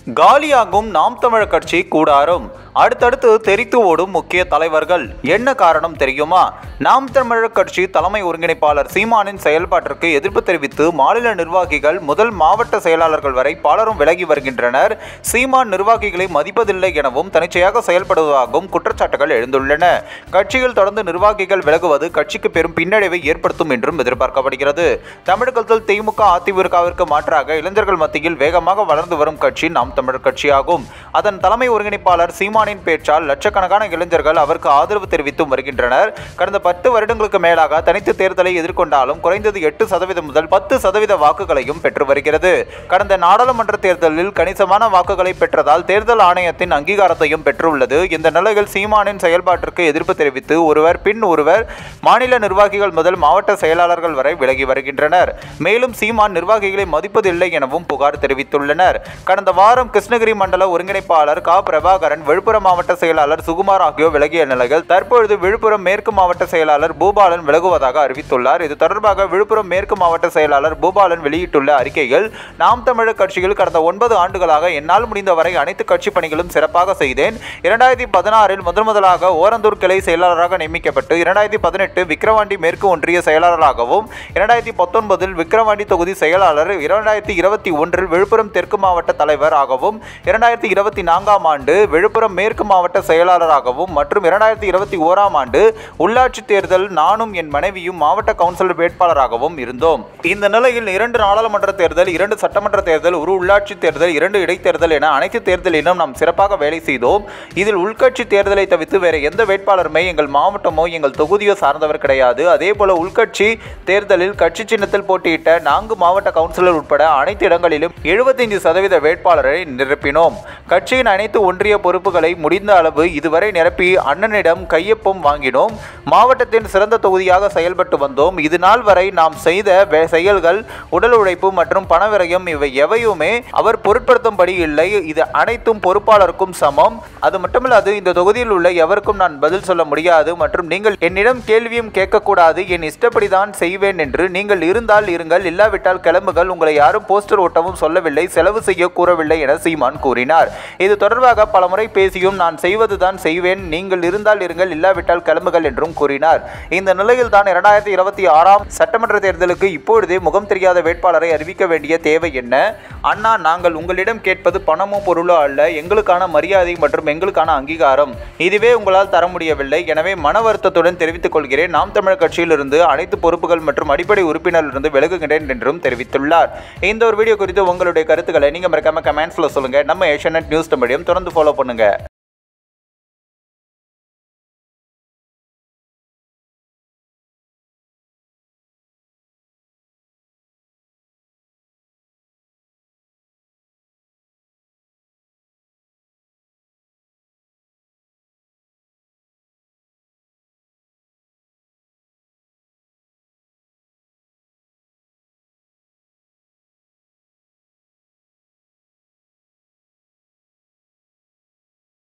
காலியாகும் நாம் தமிழர் கட்சி கூடாரும் அடுத்தடுத்து தெரித்து ஓடும் முக்கிய தலைவர்கள் என்ன காரணம் தெரியுமா நாம் தமிழர் கட்சி தலைமை ஒருங்கிணைப்பாளர் சீமானின் செயல்பாட்டிற்கு எதிர்ப்பு தெரிவித்து மாநில நிர்வாகிகள் முதல் மாவட்ட செயலாளர்கள் வரை பலரும் விலகி வருகின்றனர் சீமான் நிர்வாகிகளை மதிப்பதில்லை எனவும் தனிச்சையாக செயல்படுவதாகவும் குற்றச்சாட்டுகள் எழுந்துள்ளன கட்சியில் தொடர்ந்து நிர்வாகிகள் விலகுவது கட்சிக்கு பெரும் பின்னடைவை ஏற்படுத்தும் என்றும் எதிர்பார்க்கப்படுகிறது தமிழகத்தில் திமுக அதிமுகவிற்கு மாற்றாக இளைஞர்கள் மத்தியில் வேகமாக வளர்ந்து வரும் கட்சி நாம் தமிழர் கட்சியாகும் அதன் தலைமை ஒருங்கிணைப்பாளர் சீமானின் பேச்சால் லட்சக்கணக்கான இளைஞர்கள் அவருக்கு ஆதரவு தெரிவித்தும் வருகின்றனர் கடந்த பத்து வருடங்களுக்கு மேலாக தனித்து தேர்தலை எதிர்கொண்டாலும் குறைந்தது எட்டு சதவீதம் முதல் பத்து சதவீத வாக்குகளையும் பெற்று வருகிறது கடந்த நாடாளுமன்ற தேர்தலில் கணிசமான வாக்குகளை பெற்றதால் தேர்தல் ஆணையத்தின் அங்கீகாரத்தையும் பெற்றுள்ளது இந்த நிலையில் சீமானின் செயல்பாட்டிற்கு எதிர்ப்பு தெரிவித்து ஒருவர் பின் ஒருவர் மாநில நிர்வாகிகள் முதல் மாவட்ட செயலாளர்கள் வரை விலகி வருகின்றனர் மேலும் சீமான் நிர்வாகிகளை மதிப்பதில்லை எனவும் புகார் தெரிவித்துள்ளனர் கடந்த வாரம் கிருஷ்ணகிரி மண்டல ஒருங்கிணைப்பாளர் கா பிரபாகரன் விழுப்புரம் மாவட்ட செயலாளர் சுகுமார் ஆகியோர் விலகிய நிலையில் தற்பொழுது விழுப்புரம் மேற்கு மாவட்ட செயலாளர் பூபாலன் விலகுவதாக அறிவித்துள்ளார் இது தொடர்பாக விழுப்புரம் மேற்கு மாவட்ட செயலாளர் பூபாலன் வெளியிட்டுள்ள அறிக்கையில் நாம் தமிழர் கட்சியில் கடந்த ஒன்பது ஆண்டுகளாக என்னால் முடிந்தவரை அனைத்து கட்சி பணிகளும் சிறப்பாக செய்தேன் இரண்டாயிரத்தி பதினாறில் முதன் முதலாக ஓரந்தூர் கிளை செயலாளராக நியமிக்கப்பட்டு இரண்டாயிரத்தி பதினெட்டு விக்கிரவாண்டி மேற்கு ஒன்றிய செயலாளராகவும் இரண்டாயிரத்தி பத்தொன்பதில் விக்கிரவாண்டி தொகுதி செயலாளர் இரண்டாயிரத்தி இருபத்தி ஒன்றில் விழுப்புரம் தெற்கு மாவட்ட தலைவர் ஆகவும் இரண்டாயிரத்தி இருபத்தி நான்காம் ஆண்டு விழுப்புரம் மேற்கு மாவட்ட செயலாளராகவும் மற்றும் இரண்டாயிரத்தி இருபத்தி ஓராம் ஆண்டு உள்ளாட்சி தேர்தல் நானும் என் மனைவியும் மாவட்ட கவுன்சிலர் வேட்பாளராகவும் இருந்தோம் இந்த நிலையில் இரண்டு நாடாளுமன்ற தேர்தல் இரண்டு சட்டமன்ற தேர்தல் ஒரு உள்ளாட்சி தேர்தல் இரண்டு இடைத்தேர்தல் என அனைத்து தேர்தலிலும் நாம் சிறப்பாக வேலை செய்தோம் இதில் உள்கட்சி தேர்தலை தவிர்த்து வேற எந்த வேட்பாளருமே எங்கள் மாவட்டமோ எங்கள் தொகுதியோ சார்ந்தவர் கிடையாது அதே போல உள்கட்சி தேர்தலில் கட்சி சின்னத்தில் போட்டியிட்ட நான்கு மாவட்ட கவுன்சிலர் உட்பட அனைத்து இடங்களிலும் எழுபத்தைந்து சதவீத வேட்பாளரை நிரப்பினோம் கட்சியின் அனைத்து ஒன்றிய பொறுப்புகளை முடிந்த அளவு இதுவரை நிரப்பி அண்ணனிடம் கையொப்பம் வாங்கினோம் மாவட்டத்தின் சிறந்த தொகுதியாக செயல்பட்டு வந்தோம் இது நாள் வரை நாம் செய்த வே- செயல்கள் உடல் உழைப்பு மற்றும் பணவிரயம் இவை எவையுமே அவர் பொருட்படுத்தும்படி இல்லை இது அனைத்தும் பொறுப்பாளருக்கும் சமம் அது மட்டுமல்லாது இந்த தொகுதியில் உள்ள எவருக்கும் நான் பதில் சொல்ல முடியாது மற்றும் நீங்கள் என்னிடம் கேள்வியும் கேட்கக்கூடாது என் இஷ்டப்படி தான் செய்வேன் என்று நீங்கள் இருந்தால் இருங்கள் இல்லாவிட்டால் கிளம்புகள் உங்களை யாரும் போஸ்டர் ஒட்டவும் சொல்லவில்லை செலவு செய்ய கூறவில்லை என சீமான் கூறினார் இது தொடர்பாக பலமுறை பேசியும் நான் செய்வதுதான் செய்வேன் நீங்கள் இருந்தால் இருங்கள் இல்லாவிட்டால் கிளம்புகள் என்றும் கூறினார் இந்த நிலையில் தான் இரண்டாயிரத்தி இருபத்தி ஆறாம் சட்டமன்ற தேர்தலுக்கு இப்பொழுதே முகம் தெரியாத வேட்பாளரை அறிவிக்க வேண்டிய தேவை என்ன அண்ணா நாங்கள் உங்களிடம் கேட்பது பணமோ பொருளோ அல்ல எங்களுக்கான மரியாதை மற்றும் எங்களுக்கான அங்கீகாரம் இதுவே உங்களால் தர முடியவில்லை எனவே மன வருத்தத்துடன் தெரிவித்துக் கொள்கிறேன் நாம் தமிழர் கட்சியிலிருந்து அனைத்து பொறுப்புகள் மற்றும் அடிப்படை உறுப்பினரிலிருந்து விலகுகின்றேன் என்றும் தெரிவித்துள்ளார் இந்த ஒரு வீடியோ குறித்து உங்களுடைய கருத்துக்களை நீங்க மறக்காம கமெண்ட்ஸ்ல சொல்லுங்க நம்ம ஏஷியநெட் நியூஸ் தமிழையும் தொடர்ந்து ஃபாலோ பண்ணுங்க